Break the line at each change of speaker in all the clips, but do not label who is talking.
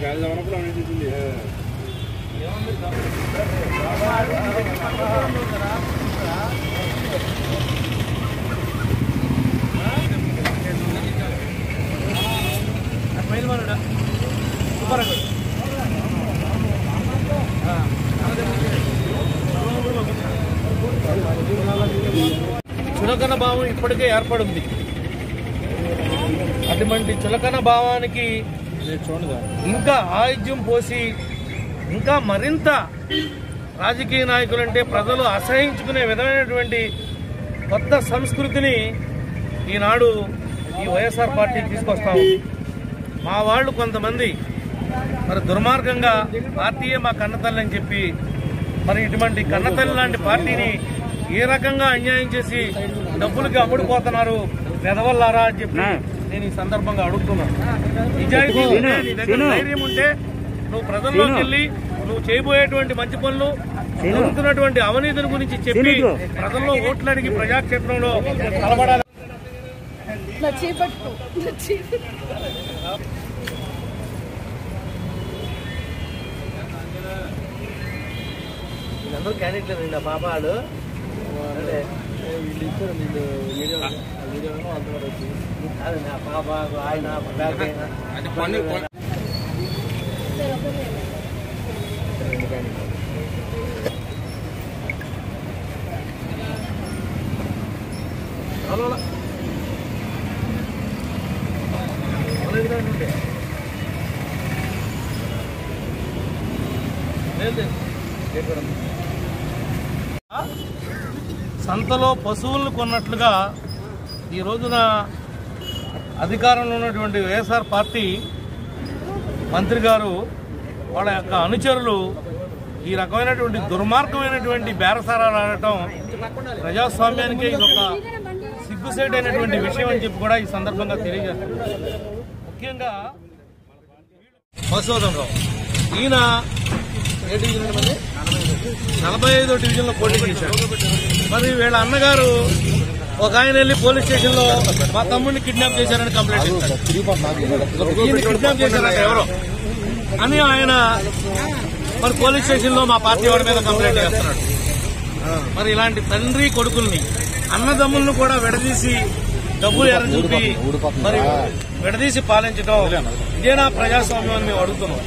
చులకన భావం ఇప్పటికే ఏర్పడింది అటువంటి చులకన భావానికి ఇంకా ఆయుధ్యం పోసి ఇంకా మరింత రాజకీయ నాయకులంటే ప్రజలు అసహించుకునే విధమైనటువంటి కొత్త సంస్కృతిని ఈనాడు ఈ వైఎస్ఆర్ పార్టీ తీసుకొస్తాం మా వాళ్ళు కొంతమంది మరి దుర్మార్గంగా పార్టీయే మా కన్నతల్లి అని చెప్పి మరి ఇటువంటి కన్నతల్లి లాంటి పార్టీని ఏ రకంగా అన్యాయం చేసి డబ్బులకి అమ్ముడుపోతున్నారు వెదవల్లారా అని చెప్పి నేను ఈ సందర్భంగా అడుగుతున్నాను నిజాయితీ ఉంటే, నీ దగ్గర ధైర్యం ఉంటే నువ్వు ప్రజల్లోకి వెళ్ళి నువ్వు చేయబోయేటువంటి మంచి పనులు జరుగుతున్నటువంటి అవినీతిని గురించి చెప్పి ప్రజల్లో ఓట్లు అడిగి ప్రజాక్షేత్రంలో కలబడాలి
నా చేపట్టుకో నా చేపట్టుకో
వీళ్ళందరూ క్యాండిడేట్లు అండి పాప వాళ్ళు అదే కాదండి ఆ పాప ఆయన బ్యాగ్ ఆయన హలో హలో. హలో, ఇక్కడ ఉండండి. లేదు, లేదు. ఇక్కడ ఉంది. సంతలో పశువులను కొన్నట్లుగా ఈ రోజున అధికారంలో ఉన్నటువంటి వైఎస్ఆర్ పార్టీ మంత్రి గారు వాళ్ళ యొక్క అనుచరులు ఈ రకమైనటువంటి దుర్మార్గమైనటువంటి బేరసారాలు ఆడటం ప్రజాస్వామ్యానికి ఇది ఒక సిగ్గుసేటైనటువంటి విషయం అని చెప్పి కూడా ఈ సందర్భంగా తెలియజేస్తున్నారు ముఖ్యంగా మధుసూదన్ రావు ఈయన ఏ డివిజన్ అండి మంది? నలభై ఐదో డివిజన్ లో పోటీ చేశారు మరి వీళ్ళ అన్నగారు ఒక ఆయన వెళ్ళి పోలీస్ స్టేషన్ లో మా తమ్ముడిని కిడ్నాప్ చేశారని కంప్లైంట్ ఇచ్చారు ఈయన కిడ్నాప్ చేశారట ఎవరో అని ఆయన మరి పోలీస్ స్టేషన్ లో మా పార్టీ వాడి మీద కంప్లైంట్ చేస్తున్నాడు మరి ఇలాంటి తండ్రి కొడుకుల్ని అన్నదమ్ములను కూడా విడదీసి డబ్బులు ఎర్ర చూపి మరి విడదీసి పాలించడం ఇదేనా ప్రజాస్వామ్యం అని మేము అడుగుతున్నాం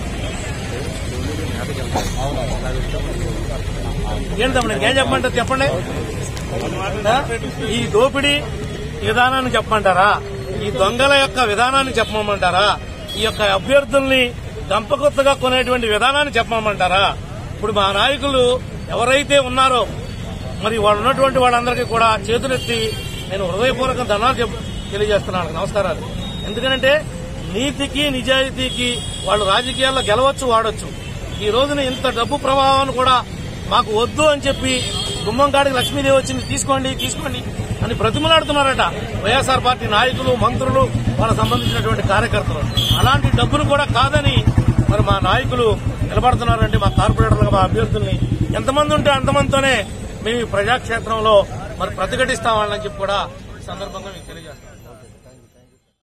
ఏంటి తమ్ముడు ఏం చెప్పమంటారు చెప్పండి ఆ? ఈ దోపిడీ విధానాన్ని చెప్పమంటారా ఈ దొంగల యొక్క విధానాన్ని చెప్పమంటారా ఈ యొక్క అభ్యర్థుల్ని గంపకొత్తగా కొనేటువంటి విధానాన్ని చెప్పమంటారా ఇప్పుడు మా నాయకులు ఎవరైతే ఉన్నారో మరి వాళ్ళు ఉన్నటువంటి వాళ్ళందరికీ కూడా చేతులెత్తి నేను హృదయపూర్వక ధనాలు చెప్ తెలియజేస్తున్నాను నమస్కారాలు ఎందుకంటే నీతికి నిజాయితీకి వాళ్ళు రాజకీయాల్లో గెలవచ్చు వాడొచ్చు ఈ రోజున ఇంత డబ్బు ప్రవాహాన్ని కూడా మాకు వద్దు అని చెప్పి గుమ్మంకాడికి లక్ష్మీదేవి వచ్చింది తీసుకోండి తీసుకోండి అని బ్రతిమలాడుతున్నారట వైఎస్ఆర్ పార్టీ నాయకులు మంత్రులు వాళ్ళకు సంబంధించినటువంటి కార్యకర్తలు అలాంటి డబ్బును కూడా కాదని మరి మా నాయకులు నిలబడుతున్నారంటే మా కార్పొరేటర్లుగా మా అభ్యర్థుల్ని ఎంతమంది ఉంటే అంతమందితోనే మేము ఈ ప్రజాక్షేత్రంలో మరి ప్రతిఘటిస్తామని చెప్పి కూడా ఈ సందర్భంగా మీకు తెలియజేస్తాం